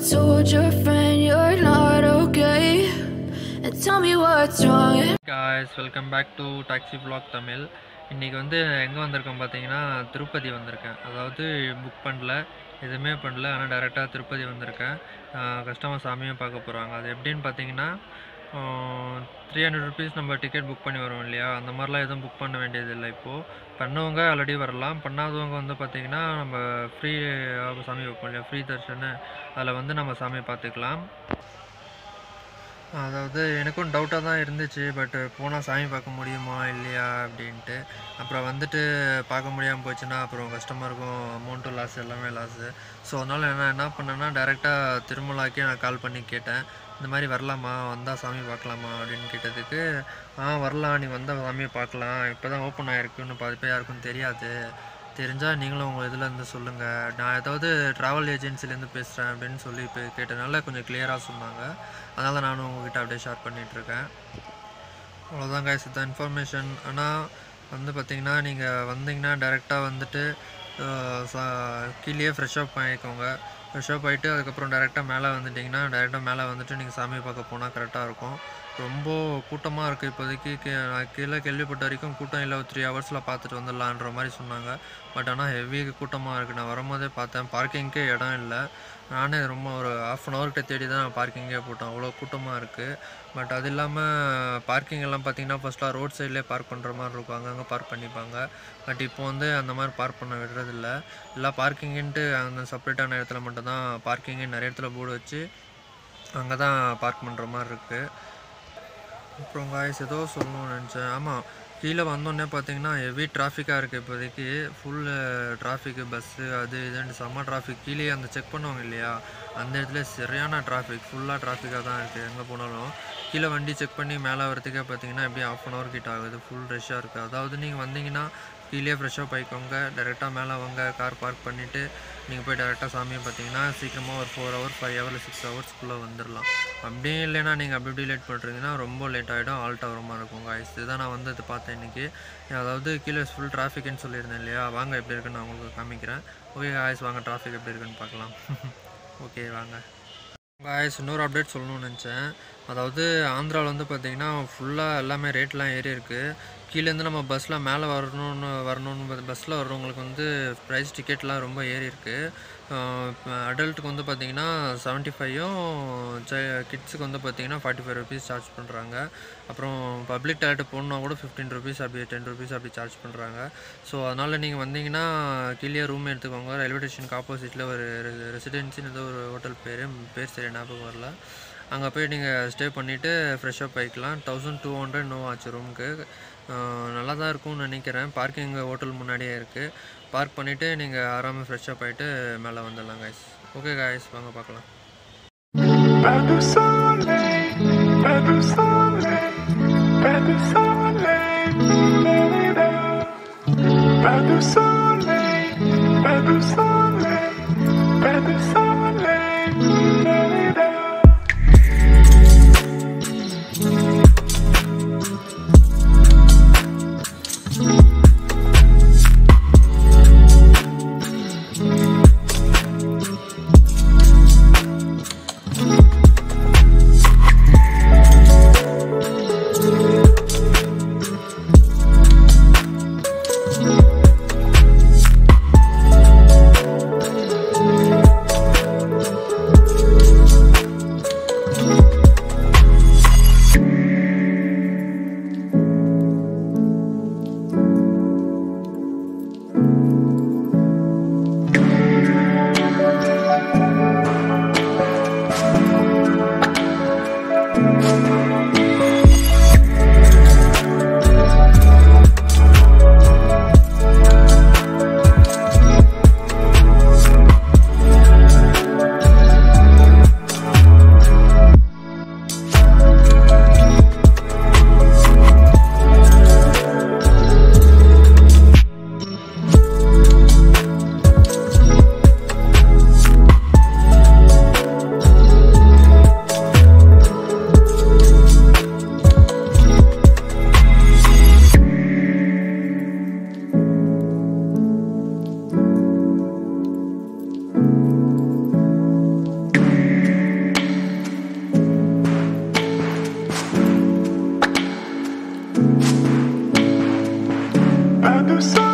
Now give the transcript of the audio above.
told your friend you're not okay. And tell me what's wrong. guys welcome back to taxi vlog Tamil இன்றைக்கி வந்து எங்கே வந்திருக்கேன் பார்த்தீங்கன்னா திருப்பதி வந்திருக்கேன் அதாவது புக் பண்ணல எதுவுமே பண்ணல ஆனால் டேரெக்டாக திருப்பதி வந்திருக்கேன் கஸ்டமர் சாமியும் பார்க்க போகிறாங்க அது எப்படின்னு பார்த்தீங்கன்னா த்ரீ ஹண்ட்ரட் ருபீஸ் நம்ம டிக்கெட் புக் பண்ணி வரோம் இல்லையா அந்த மாதிரிலாம் எதுவும் புக் பண்ண வேண்டியதில்லை இப்போது பண்ணவங்க ஆல்ரெடி வரலாம் பண்ணாதவங்க வந்து பார்த்திங்கன்னா நம்ம ஃப்ரீ சாமி வைப்போம் இல்லையா ஃப்ரீ தர்ஷன்னு அதில் வந்து நம்ம சாமி பார்த்துக்கலாம் அதாவது எனக்கும் டவுட்டாக தான் இருந்துச்சு பட்டு போனால் சாமி பார்க்க முடியுமா இல்லையா அப்படின்ட்டு அப்புறம் வந்துட்டு பார்க்க முடியாமல் போச்சுன்னா அப்புறம் கஸ்டமருக்கும் அமௌண்ட்டும் லாஸ் எல்லாமே லாஸு ஸோ அதனால் நான் என்ன பண்ணேன்னா டேரெக்டாக திருமலாக்கே நான் கால் பண்ணி கேட்டேன் இந்த மாதிரி வரலாமா வந்தால் சாமி பார்க்கலாமா அப்படின்னு கேட்டதுக்கு ஆ வரலாம் நீ வந்தால் சாமியை பார்க்கலாம் இப்போ தான் ஓப்பன் ஆகிருக்குன்னு பாதி பேர் யாருக்கும் தெரியாது தெரிஞ்சால் நீங்களும் உங்கள் இதில் இருந்து சொல்லுங்கள் நான் ஏதாவது ட்ராவல் ஏஜென்சிலேருந்து பேசுகிறேன் அப்படின்னு சொல்லி இப்போ கேட்டனால கொஞ்சம் கிளியராக சொன்னாங்க அதனால் நானும் உங்ககிட்ட அப்படியே ஷேர் பண்ணிகிட்ருக்கேன் அவ்வளோதான் guys இதுதான் இன்ஃபர்மேஷன் ஆனால் வந்து பார்த்தீங்கன்னா நீங்கள் வந்தீங்கன்னா டேரெக்டாக வந்துட்டு அஹ், சா- கீழேயே ஃப்ரெஷ் அப் ஆகிக்கோங்க ஃப்ரெஷ் அப் ஆகிட்டு அதுக்கப்புறம் டேரெக்டாக மேலே வந்துட்டிங்கன்னா டேரெக்டாக மேலே வந்துட்டு நீங்கள் சாமி பார்க்க போனால் கரெக்டாக இருக்கும் ரொம்ப கூட்டமாக இருக்குது இப்போதைக்கு கே நான் கீழே கேள்விப்பட்ட வரைக்கும் கூட்டம் இல்லை த்ரீ ஹவர்ஸில் பார்த்துட்டு வந்துடலான்ற மாதிரி சொன்னாங்க பட் ஆனால் ஹெவி கூட்டமாக இருக்குது நான் வரும்போதே பார்த்தேன் பார்க்கிங்க்கே இடம் இல்லை நானே ரொம்ப ஒரு ஆஃப் அன் ஹவர்கிட்ட தேடி தான் நான் பார்க்கிங்கே போட்டேன் அவ்வளோ கூட்டமாக இருக்குது பட் அது இல்லாமல் பார்க்கிங் எல்லாம் பார்த்தீங்கன்னா ஃபஸ்ட்டாக ரோட் சைட்லேயே பார்க் பண்ணுற மாதிரி இருக்கும் அங்கங்கே பார்க் பண்ணிப்பாங்க பட் இப்போ வந்து அந்த மாதிரி பார்க் பண்ண விடுறதில்ல எல்லாம் பார்க்கிங்ன்ட்டு அந்த செப்பரேட்டான இடத்துல மட்டும்தான் பார்க்கிங்கு நிறைய இடத்துல போர்டு வச்சு அங்கே தான் பார்க் பண்ணுற மாதிரி இருக்குது அப்புறம் காய்ஸ் ஏதோ சொல்லணும்னு நினச்சேன் ஆமாம் கீழே வந்தோடனே பார்த்தீங்கன்னா ஹெவி டிராஃபிக்காக இருக்குது இப்போதைக்கு ஃபுல்லு டிராஃபிக்கு பஸ்ஸு அது இதுன்னு செம்ம டிராஃபிக் கீழே அந்த செக் பண்ணுவாங்க இல்லையா அந்த இடத்துல சரியான டிராஃபிக் ஃபுல்லாக டிராஃபிக்காக தான் இருக்குது எங்கே போனாலும் கீழே வண்டி செக் பண்ணி மேலே வரதுக்கே பார்த்தீங்கன்னா எப்படியும் ஆஃப் அன் ஹவர் கிட்ட ஆகுது ஃபுல் ரஷ்ஷாக இருக்குது அதாவது நீங்கள் வந்தீங்கன்னா கீழே ஃப்ரெஷ்ஷாக போய்க்கோங்க டேரெக்டாக மேலே வாங்க கார் பார்க் பண்ணிவிட்டு நீங்கள் போய் டேரெக்டாக சாமியை பார்த்தீங்கன்னா சீக்கிரமாக ஒரு four hour five hour six ஹவர்ஸ்க்குள்ளே வந்துடலாம் அப்படியே இல்லைன்னா நீங்கள் அப்படி இப்படி லேட் பண்ணுறீங்கன்னா ரொம்ப லேட் ஆகிடும் ஆல்ட் ஆகிற மாதிரி இருக்கும் காய்ஸ் இதுதான் நான் வந்து இது பார்த்தேன் இன்றைக்கி அதாவது கீழே ஃபுல் டிராஃபிக்னு சொல்லியிருந்தேன் இல்லையா வாங்க எப்படி இருக்குன்னு நான் உங்களுக்கு காமிக்கிறேன் ஓகே காய்ஸ் வாங்க டிராஃபிக் எப்படி இருக்குன்னு பார்க்கலாம் ஓகே வாங்க காய்ஸ் இன்னொரு அப்டேட் சொல்லணும்னு நினச்சேன் அதாவது ஆந்திராவில் வந்து பார்த்திங்கன்னா ஃபுல்லாக எல்லாமே ரேட்லாம் ஏறி இருக்குது கீழேருந்து நம்ம பஸ்ஸில் மேலே வரணும்னு வரணும்னு பஸ்ஸில் வர்றவங்களுக்கு வந்து ப்ரைஸ் டிக்கெட்லாம் ரொம்ப ஏறி இருக்குது அடல்ட்டுக்கு வந்து பார்த்திங்கன்னா செவன்ட்டி ஃபைவும் கிட்ஸுக்கு வந்து பார்த்திங்கன்னா ஃபார்ட்டி ஃபைவ் ருபீஸ் சார்ஜ் பண்ணுறாங்க அப்புறம் பப்ளிக் டாய்லெட் போகணுன்னா கூட ஃபிஃப்டீன் ருபீஸ் அப்படி டென் ருபீஸ் அப்படி சார்ஜ் பண்ணுறாங்க ஸோ அதனால் நீங்கள் வந்தீங்கன்னா கீழே ரூம் எடுத்துக்கோங்க ரயில்வே ஸ்டேஷனுக்கு ஆப்போசிட்டில் ஒரு ரெசிடென்சின்னு ஏதோ ஒரு ஹோட்டல் பேர் பேர் சரி ஞாபகம் வரல அங்கே போய் நீங்கள் ஸ்டே பண்ணிவிட்டு ஃப்ரெஷ்ஷப் ஆகிக்கலாம் தௌசண்ட் டூ ஹண்ட்ரட் நோ ஆச்சு ரூமுக்கு நல்லா தான் இருக்கும்னு நினைக்கிறேன் பார்க்கிங் ஹோட்டல் முன்னாடியே இருக்குது பார்க் பண்ணிவிட்டு நீங்கள் ஆறாமல் ஃப்ரெஷ்ஷப் ஆகிட்டு மேலே வந்துடலாம் காய்ஸ் ஓகே காய்ஸ் வாங்க பார்க்கலாம் Prendo o sole, prendo o sole, prendo o sole, la-la-la. Prendo o sole, prendo o sole, prendo o sole, la-la-la. du soleil.